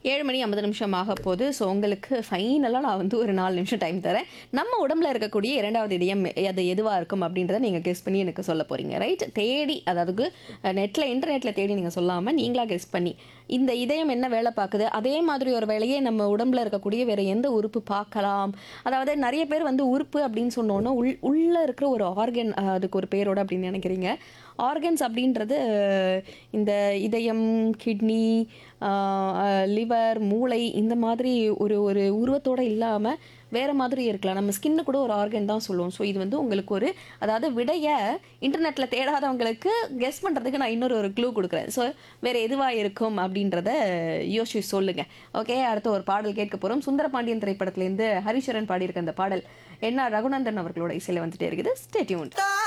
ஏழு மணி ஐம்பது நிமிஷம் ஆக போகுது ஸோ உங்களுக்கு ஃபைனலாக நான் வந்து ஒரு நாலு நிமிஷம் டைம் தரேன் நம்ம உடம்புல இருக்கக்கூடிய இரண்டாவது இதயம் அது எதுவாக இருக்கும் அப்படின்றத நீங்கள் கெஸ் பண்ணி எனக்கு சொல்ல போகிறீங்க ரைட் தேடி அதாவது நெட்டில் இன்டர்நெட்டில் தேடி நீங்கள் சொல்லாமல் நீங்களாக கெஸ் பண்ணி இந்த இதயம் என்ன வேலை பார்க்குது அதே மாதிரி ஒரு வேலையை நம்ம உடம்புல இருக்கக்கூடிய வேற எந்த உறுப்பு பார்க்கலாம் அதாவது நிறைய பேர் வந்து உறுப்பு அப்படின்னு சொன்னோன்னா உள் உள்ளே இருக்கிற ஒரு ஆர்கன் அதுக்கு ஒரு பேரோட அப்படின்னு நினைக்கிறீங்க ஆர்கன்ஸ் அப்படின்றது அஹ், இந்த இதயம் கிட்னி லிவர் மூளை இந்த மாதிரி ஒரு ஒரு உருவத்தோடு இல்லாமல் வேறு மாதிரி இருக்கலாம் நம்ம ஸ்கின்னு கூட ஒரு ஆர்கன் தான் சொல்லுவோம் ஸோ இது வந்து உங்களுக்கு ஒரு அதாவது விடைய இன்டர்நெட்டில் தேடாதவங்களுக்கு கெஸ் பண்ணுறதுக்கு நான் இன்னொரு ஒரு க்ளூ கொடுக்குறேன் ஸோ வேறு எதுவாக இருக்கும் அப்படின்றத யோசிச்சு சொல்லுங்கள் ஓகே அடுத்து ஒரு பாடல் கேட்க போகிறோம் சுந்தரபாண்டியன் திரைப்படத்துலேருந்து ஹரிச்சரன் பாடியிருக்க அந்த பாடல் என்ன ரகுநந்தன் அவர்களோட இசையில் வந்துட்டே இருக்குது ஸ்டேட்யூன் தான்